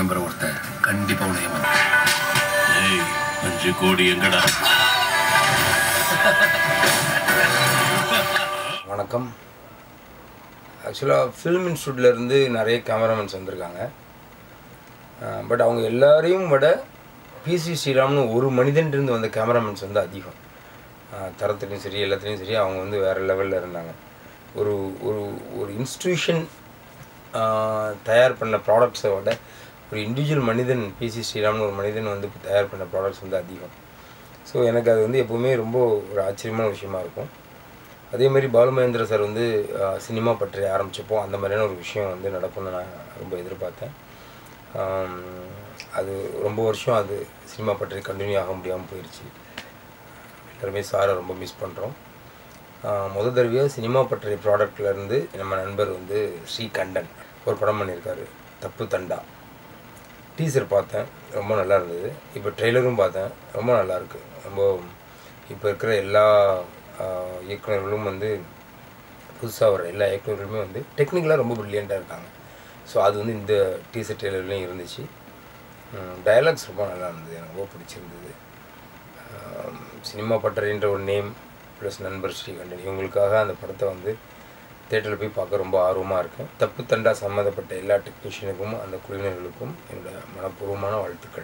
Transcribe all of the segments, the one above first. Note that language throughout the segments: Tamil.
நம்புற ஒருத்தன் கண்டிப்பா உன்னை ஏமாத்துவான் ஏய் அஞ்சு கோடி எங்கடா வணக்கம் ஆக்சுவலாக ஃபில்ம் இன்ஸ்டியூட்லேருந்து நிறைய கேமராமேன்ஸ் வந்திருக்காங்க பட் அவங்க எல்லாரையும் விட பிசி ஸ்ரீராம்னு ஒரு மனிதன்லேருந்து வந்த கேமராமேன்ஸ் வந்து அதிகம் அஹ் தரத்துலையும் சரி எல்லாத்துலேயும் சரி அவங்க வந்து வேறு லெவலில் இருந்தாங்க ஒரு ஒரு ஒரு இன்ஸ்டியூஷன் தயார் பண்ண ப்ராடக்ட்ஸை விட ஒரு இண்டிவிஜுவல் மனிதன் பிசி ஸ்ரீராம்னு ஒரு மனிதன் வந்து தயார் பண்ண ப்ராடக்ட்ஸ் வந்து அதிகம் ஸோ எனக்கு அது வந்து எப்போவுமே ரொம்ப ஒரு ஆச்சரியமான விஷயமா இருக்கும் அதே மாதிரி பாலுமகேந்திர சார் வந்து ஆஹ், சினிமா பற்றி ஆரம்பித்தப்போ அந்த மாதிரியான ஒரு விஷயம் வந்து நடக்கும்னு நான் ரொம்ப எதிர்பார்த்தேன் ஆம், அது ரொம்ப வருஷம் அது சினிமா பற்றி கண்டினியூ ஆக முடியாமல் போயிடுச்சு எல்லாருமே சாரை ரொம்ப மிஸ் பண்ணுறோம் முத தடவையாக சினிமா பற்றிய ப்ராடக்ட்ல இருந்து நம்ம நண்பர் வந்து ஸ்ரீகண்டன் ஒரு படம் பண்ணியிருக்காரு தப்பு தண்டா டீசர் பார்த்தேன் ரொம்ப நல்லா இருந்தது இப்போ ட்ரெய்லரும் பார்த்தேன் ரொம்ப நல்லா இருக்கு ரொம்ப இப்போ இருக்கிற எல்லா ஆஹ், இயக்குனர்களும் வந்து புதுசாக வர எல்லா இயக்குனர்களுமே வந்து டெக்னிக்கலாக ரொம்ப ப்ரில்லியண்ட்டாக இருக்காங்க ஸோ அது வந்து இந்த டீசர் ட்ரெய்லர்லேயும் இருந்துச்சு டயலாக்ஸ் ரொம்ப நல்லா இருந்தது எனக்கு ரொம்ப பிடிச்சிருந்தது ஆம், சினிமா பட்டறைன்ற ஒரு நேம் ப்ளஸ் நண்பர் ஸ்ரீகண்டன் இவங்களுக்காக அந்த படத்தை வந்து தேட்டரில் போய் பார்க்க ரொம்ப ஆர்வமாக இருக்கேன் தப்பு தண்டா சம்மந்தப்பட்ட எல்லா டெக்னீஷியனுக்கும் அந்த குழுவினர்களுக்கும் என்னோட மனப்பூர்வமான வாழ்த்துக்கள்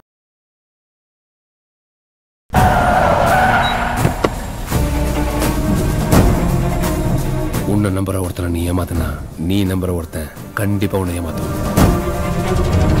உன்னை நம்புற ஒருத்தனை நீ ஏமாத்தினா நீ நம்புற ஒருத்தன் கண்டிப்பா உன்னை ஏமாத்துவான்